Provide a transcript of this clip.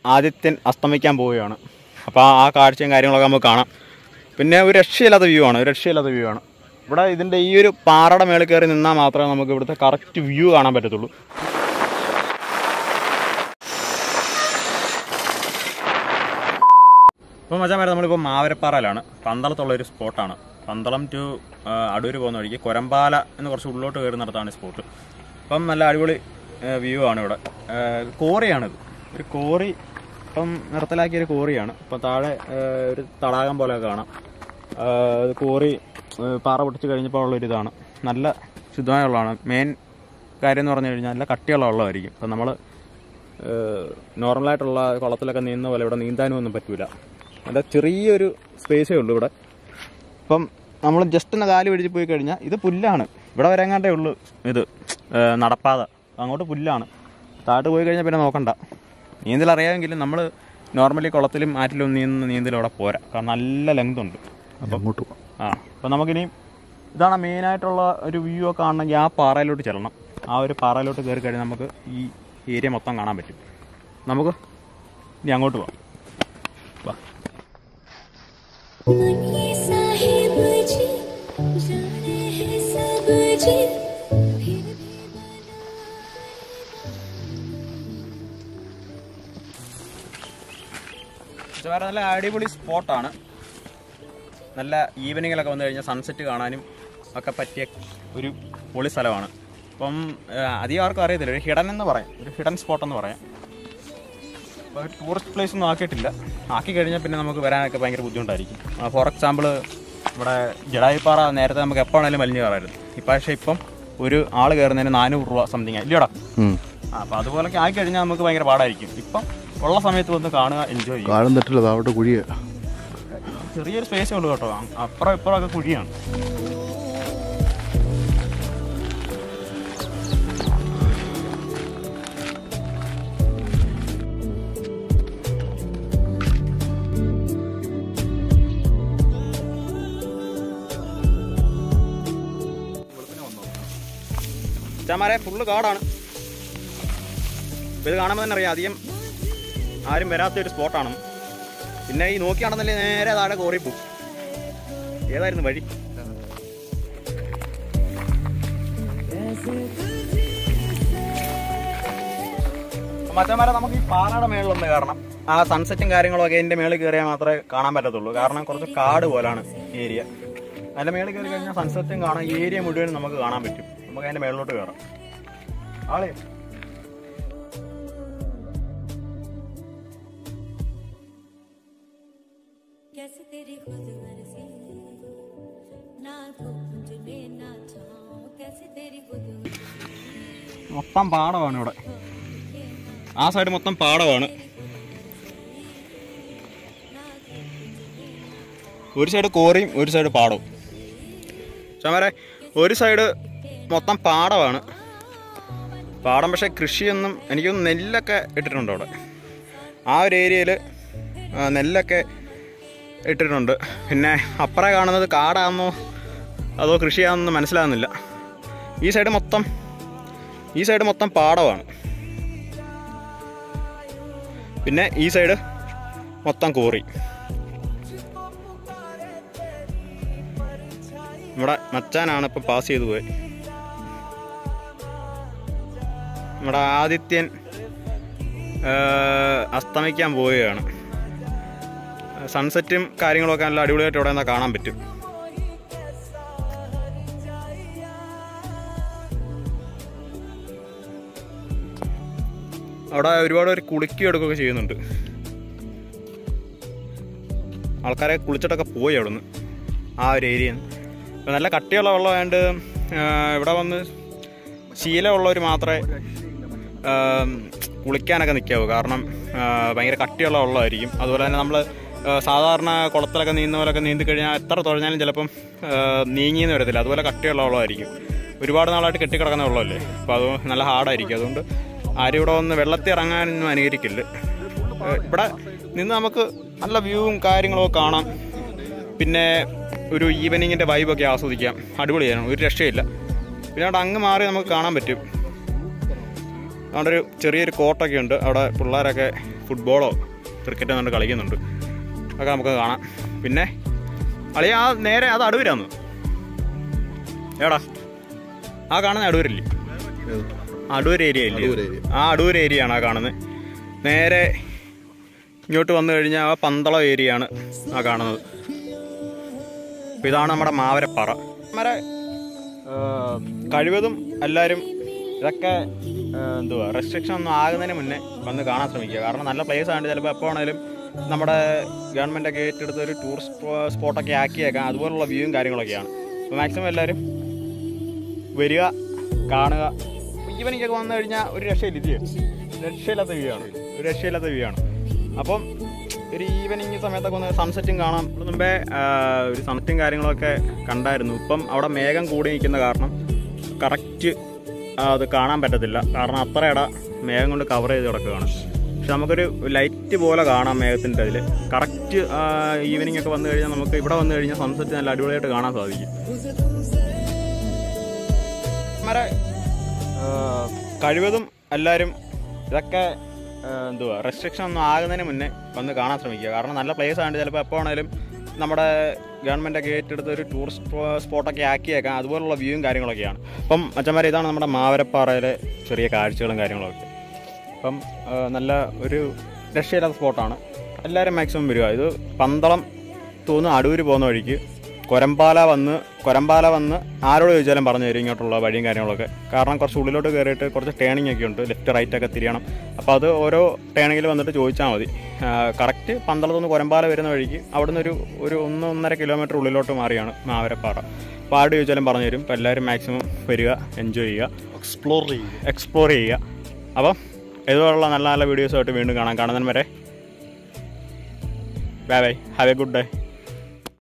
ആദിത്യൻ അസ്തമിക്കാൻ പോവുകയാണ് അപ്പോൾ ആ കാഴ്ചയും കാര്യങ്ങളൊക്കെ നമുക്ക് കാണാം പിന്നെ ഒരു രക്ഷയില്ലാത്ത വ്യൂ ആണ് ഒരു രക്ഷയില്ലാത്ത വ്യൂ ആണ് ഇവിടെ ഇതിൻ്റെ ഈ ഒരു പാറയുടെ മേളിൽ കയറി നിന്നാൽ മാത്രമേ നമുക്ക് ഇവിടുത്തെ കറക്റ്റ് വ്യൂ കാണാൻ പറ്റത്തുള്ളൂ ഇപ്പോൾ മച്ചാൻ വരെ നമ്മളിപ്പോൾ മാവരപ്പാറയിലാണ് പന്തളത്തുള്ള ഒരു സ്പോട്ടാണ് പന്തളം ടു അടൂർ പോകുന്ന വഴിക്ക് കൊരമ്പാല എന്ന് കുറച്ച് ഉള്ളോട്ട് കയറുന്നിടത്താണ് ഈ സ്പോട്ട് അപ്പം നല്ല അടിപൊളി വ്യൂ ആണ് ഇവിടെ ആ, കോറിയാണിത് ഒരു കോറി ഇപ്പം നിർത്തലാക്കിയ ഒരു കോറിയാണ് ഇപ്പം താഴെ ആ, ഒരു തടാകം പോലെ കാണാം ആ, ഇത് കോറി ആ, പാറ പൊട്ടിച്ച് കഴിഞ്ഞപ്പോൾ ഉള്ള ഒരു ഇതാണ് നല്ല ശുദ്ധമായ വെള്ളമാണ് മെയിൻ കാര്യം എന്ന് പറഞ്ഞു കഴിഞ്ഞാൽ നല്ല കട്ടിയുള്ള വെള്ളമായിരിക്കും അപ്പം നമ്മൾ നോർമലായിട്ടുള്ള കുളത്തിലൊക്കെ നീന്തുന്ന പോലെ ഇവിടെ നീന്താനും ഒന്നും പറ്റൂല നല്ല ചെറിയൊരു സ്പേസേ ഉള്ളൂ ഇവിടെ ഇപ്പം നമ്മൾ ജസ്റ്റ് ഒന്ന് കാല് പിടിച്ച് പോയി കഴിഞ്ഞാൽ ഇത് പുല്ലാണ് ഇവിടെ വരാങ്ങാണ്ടേ ഉള്ളൂ ഇത് ഏ, നടപ്പാത അങ്ങോട്ട് പുല്ലാണ് താഴോട്ട് പോയി കഴിഞ്ഞാൽ പിന്നെ നോക്കണ്ട നീന്തൽ അറിയാമെങ്കിലും നമ്മൾ നോർമലി കുളത്തിലും ആറ്റിലും നീന്തുന്ന നീന്തലും അവിടെ പോരാ കാരണം നല്ല ലെങ്ത് ഉണ്ട് അപ്പം അങ്ങോട്ട് പോകാം ആ അപ്പം നമുക്കിനി ഇതാണ് മെയിനായിട്ടുള്ള ഒരു വ്യൂ ഒക്കെ കാണണമെങ്കിൽ ആ പാറയിലോട്ട് ചെല്ലണം ആ ഒരു പാറയിലോട്ട് കയറി കഴിഞ്ഞാൽ നമുക്ക് ഈ ഏരിയ മൊത്തം കാണാൻ പറ്റും നമുക്ക് ഇനി അങ്ങോട്ട് പോവാം വാ मनी साहिब जी जाने हैं सब जी फिर भी ഇത് വേറെ നല്ല അടിപൊളി സ്പോട്ടാണ് നല്ല ഈവനിങ്ങിലൊക്കെ വന്നു കഴിഞ്ഞാൽ സൺസെറ്റ് കാണാനും ഒക്കെ പറ്റിയ ഒരു പൊളി സ്ഥലമാണ് അപ്പം ആ, അധികം ആർക്കും അറിയത്തില്ല ഒരു ഹിഡൻ എന്ന് പറയാം ഒരു ഹിഡൻ സ്പോട്ട് എന്ന് പറയാം അപ്പോൾ ടൂറിസ്റ്റ് പ്ലേസ് ഒന്നും ആക്കിയിട്ടില്ല ആക്കി കഴിഞ്ഞാൽ പിന്നെ നമുക്ക് വരാനൊക്കെ ഭയങ്കര ബുദ്ധിമുട്ടായിരിക്കും ഫോർ എക്സാമ്പിൾ ഇവിടെ ജഡായിപ്പാറ നേരത്തെ നമുക്ക് എപ്പോൾ വേണേലും വലിഞ്ഞു കയറായിരുന്നു ഇപ്പം പക്ഷേ ഇപ്പം ഒരു ആൾ കയറുന്നതിന് നാനൂറ് രൂപ സംതിങ് ഇല്ലയോടാ ആ അപ്പോൾ അതുപോലൊക്കെ ആയി കഴിഞ്ഞാൽ നമുക്ക് ഭയങ്കര പാടായിരിക്കും ഇപ്പം ഉള്ള സമയത്ത് വന്ന് കാണുക എൻജോയ് ചെയ്യുക കാലം തെറ്റില്ല താവട്ടെ കുഴിയ ചെറിയൊരു സ്പേസേ ഉള്ളൂ കേട്ടോ അപ്പുറം ഇപ്പുറം ഒക്കെ കുഴിയാണ് ചാമാരെ ഫുള്ള് കാടാണ് ഇപ്പൊ ഇത് കാണുമ്പോൾ തന്നെ അറിയാം അധികം ആരും വരാത്ത ഒരു സ്പോട്ടാണ് പിന്നെ ഈ നോക്കിയാണെന്നല്ലേ നേരെ താഴെ കോറി പോകും ഏതായിരുന്നു വഴി മറ്റന്മാരെ നമുക്ക് ഈ പാറയുടെ മേളിലൊന്ന് കയറണം ആ സൺസെറ്റും കാര്യങ്ങളും ഒക്കെ ഇതിന്റെ മേളിൽ കയറിയാൽ മാത്രമേ കാണാൻ പറ്റത്തുള്ളൂ കാരണം കുറച്ച് കാട് പോലാണ് ഏരിയ അതിന്റെ മേളിൽ കയറി കഴിഞ്ഞാൽ സൺസെറ്റും കാണാം ഏരിയ മുഴുവൻ നമുക്ക് കാണാൻ പറ്റും നമുക്ക് അതിന്റെ മേളിലോട്ട് കയറാം ആളെ कैसे तेरी खुद मर्जी ना घूमने ना जाऊं कैसे तेरी खुद മൊത്തം പാടമാണ് ഇവിടെ ആ സൈഡ് മൊത്തം പാടമാണ് ഒരു സൈഡ് കോറിയും ഒരു സൈഡ് പാടവും ചമരെ ഒരു സൈഡ് മൊത്തം പാടമാണ് പാടം പക്ഷേ കൃഷിയൊന്നും എനിക്കൊന്ന് നെല്ലൊക്കെ ഇട്ടിട്ടുണ്ട് അവിടെ ആ ഒരു ഏരിയയിൽ നെല്ലൊക്കെ ഇട്ടിട്ടുണ്ട് പിന്നെ അപ്പുറം കാണുന്നത് കാടാണെന്നോ അതോ കൃഷിയാണെന്നോ മനസ്സിലാകുന്നില്ല ഈ സൈഡ് മൊത്തം ഈ സൈഡ് മൊത്തം പാടമാണ് പിന്നെ ഈ സൈഡ് മൊത്തം കോറി നമ്മുടെ മച്ചാനാണ് ഇപ്പം പാസ് ചെയ്തു പോയത് നമ്മുടെ ആദിത്യൻ ആ, അസ്തമിക്കാൻ പോവുകയാണ് സൺസെറ്റും കാര്യങ്ങളൊക്കെ നല്ല അടിപൊളിയായിട്ട് ഇവിടെ നിന്നാ കാണാൻ പറ്റും അവിടെ ഒരുപാട് പേര് കുളിക്കുകയും എടുക്കുകയൊക്കെ ചെയ്യുന്നുണ്ട് ആൾക്കാരെ കുളിച്ചിട്ടൊക്കെ പോയി അവിടെ നിന്ന് ആ ഒരു ഏരിയയിൽ നിന്ന് നല്ല കട്ടിയുള്ള വെള്ളമായതുകൊണ്ട് ഇവിടെ വന്ന് ശീലമുള്ളവർ മാത്രമേ ആ, കുളിക്കാനൊക്കെ നിൽക്കാവൂ കാരണം ആ, ഭയങ്കര കട്ടിയുള്ള വെള്ളമായിരിക്കും അതുപോലെ തന്നെ നമ്മൾ സാധാരണ കുളത്തിലൊക്കെ നീന്തുന്ന പോലൊക്കെ നീന്തി കഴിഞ്ഞാൽ എത്ര തുഴഞ്ഞാലും ചിലപ്പം ആ, നീങ്ങിയെന്ന് വരത്തില്ല അതുപോലെ കട്ടിയുള്ള വെള്ളമായിരിക്കും ഒരുപാട് നാളായിട്ട് കെട്ടിക്കിടക്കുന്ന വെള്ളമല്ലേ അപ്പോൾ അത് നല്ല ഹാർഡായിരിക്കും അതുകൊണ്ട് ആരും ഇവിടെ വന്ന് വെള്ളത്തിൽ ഇറങ്ങാനൊന്നും അനുകരിക്കില്ല ഏഹ് ഇവിടെ നിന്ന് നമുക്ക് നല്ല വ്യൂവും കാര്യങ്ങളും ഒക്കെ കാണാം പിന്നെ ഒരു ഈവനിങ്ങിൻ്റെ വൈബൊക്കെ ആസ്വദിക്കാം അടിപൊളിയാണ് ഒരു രക്ഷയില്ല പിന്നെ അവിടെ അങ്ങ് മാറി നമുക്ക് കാണാൻ പറ്റും അവിടെ ഒരു ചെറിയൊരു കോട്ടൊക്കെ ഉണ്ട് അവിടെ പിള്ളേരൊക്കെ ഫുട്ബോളോ ക്രിക്കറ്റോ കണ്ട് കളിക്കുന്നുണ്ട് അതൊക്കെ നമുക്ക് കാണാം പിന്നെ അളിയ ആ നേരെ അത് അടൂരാന്ന് എടാ ആ കാണുന്ന അടൂരില്ലേ അടൂർ ഏരിയ ഇല്ലേ അടൂർ area. ആ അടൂർ ഏരിയ ആണ് ആ കാണുന്നത് നേരെ ഇങ്ങോട്ട് വന്നു കഴിഞ്ഞാൽ ആ പന്തളം ഏരിയ ആണ് ആ കാണുന്നത് അപ്പോൾ ഇതാണ് നമ്മുടെ മാവരപ്പാറ നമ്മുടെ ഏർ, കഴിവതും എല്ലാവരും ഇതൊക്കെ ഏർ, എന്തുവാ റെസ്ട്രിക്ഷൻ ഒന്നും ആകുന്നതിന് മുന്നേ വന്ന് കാണാൻ ശ്രമിക്കുക കാരണം നല്ല പ്ലേസ് ആണ് ചിലപ്പോൾ എപ്പോൾ ആണെങ്കിലും നമ്മുടെ ഗവൺമെൻറ്റൊക്കെ ഏറ്റെടുത്ത് ഒരു ടൂറിസ്റ്റ് സ്പോട്ടൊക്കെ ആക്കിയേക്കാം അതുപോലുള്ള വ്യൂവും കാര്യങ്ങളൊക്കെയാണ് അപ്പോൾ മാക്സിമം എല്ലാവരും വരിക കാണുക ഈവനിങ്ങൊക്കെ വന്നു കഴിഞ്ഞാൽ ഒരു രക്ഷയില്ല ഇത് രക്ഷയില്ലാത്ത വ്യൂ ആണ് ഒരു രക്ഷയില്ലാത്ത വ്യൂ ആണ് അപ്പം ഒരു ഈവനിങ് സമയത്തൊക്കെ ഒന്ന് സൺസെറ്റും കാണാം ഇതിന് മുമ്പേ ആ, ഒരു സൺസെറ്റും കാര്യങ്ങളൊക്കെ കണ്ടായിരുന്നു ഇപ്പം അവിടെ മേഘം കൂടി നിൽക്കുന്ന കാരണം കറക്റ്റ് അത് കാണാൻ പറ്റത്തില്ല കാരണം അത്ര ഇട മേഘം കൊണ്ട് കവർ ചെയ്ത് കിടക്കുകയാണ് പക്ഷെ നമുക്കൊരു ലൈറ്റ് പോലെ കാണാം മേഘത്തിൻ്റെ അതിൽ കറക്റ്റ് ഈവനിങ് ഒക്കെ വന്നു കഴിഞ്ഞാൽ നമുക്ക് ഇവിടെ വന്നു കഴിഞ്ഞാൽ സൺസെറ്റ് നല്ല അടിപൊളിയായിട്ട് കാണാൻ സാധിക്കും നമ്മുടെ ഏഹ്, കഴിവതും എല്ലാവരും ഇതൊക്കെ ഏഹ്, എന്തുവാ റെസ്ട്രിക്ഷൻ ഒന്നും ആകുന്നതിന് മുന്നേ വന്ന് കാണാൻ ശ്രമിക്കുക കാരണം നല്ല പ്ലേസ് ആണ് ചിലപ്പോൾ എപ്പോൾ ആണെങ്കിലും നമ്മുടെ ഗവൺമെൻറ്റൊക്കെ ഏറ്റെടുത്ത് ഒരു ടൂറിസ്റ്റ് സ്പോട്ടൊക്കെ ആക്കിയേക്കാം അതുപോലുള്ള വ്യൂവും കാര്യങ്ങളൊക്കെയാണ് അപ്പം മച്ചന്മാരെ ഇതാണ് നമ്മുടെ മാവരപ്പാറയിലെ ചെറിയ കാഴ്ചകളും കാര്യങ്ങളൊക്കെ അപ്പം ഏഹ്, നല്ല ഒരു രക്ഷയില്ലാത്ത സ്പോട്ടാണ് എല്ലാവരും മാക്സിമം വരിക ഇത് പന്തളം തോന്നുന്നു അടൂര് പോകുന്ന വഴിക്ക് കൊരമ്പാല വന്ന് കൊരമ്പാല വന്ന് ആരോട് ചോദിച്ചാലും പറഞ്ഞു തരും ഇങ്ങോട്ടുള്ള വഴിയും കാര്യങ്ങളൊക്കെ കാരണം കുറച്ച് ഉള്ളിലോട്ട് കയറിയിട്ട് കുറച്ച് ടേണിംഗ് ഒക്കെ ഉണ്ട് ലെഫ്റ്റ് റൈറ്റ് ഒക്കെ തിരിയണം അപ്പോൾ അത് ഓരോ ടേണിങ്ങിൽ വന്നിട്ട് ചോദിച്ചാൽ മതി കറക്റ്റ് പന്തളത്ത് നിന്ന് കൊരമ്പാല വരുന്ന വഴിക്ക് അവിടുന്ന് ഒരു ഒരു ഒന്ന് ഒന്നര കിലോമീറ്റർ ഉള്ളിലോട്ട് മാറിയാണ് മാവരപ്പാറ അപ്പോൾ ആരോട് ചോദിച്ചാലും പറഞ്ഞു തരും അപ്പോൾ എല്ലാവരും മാക്സിമം വരിക എൻജോയ് ചെയ്യുക എക്സ്പ്ലോർ ചെയ്യും എക്സ്പ്ലോർ ചെയ്യുക അപ്പം ഇതുപോലുള്ള നല്ല നല്ല വീഡിയോസുമായിട്ട് വീണ്ടും കാണാം കാണുന്നതിന് വരെ bye bye have a good day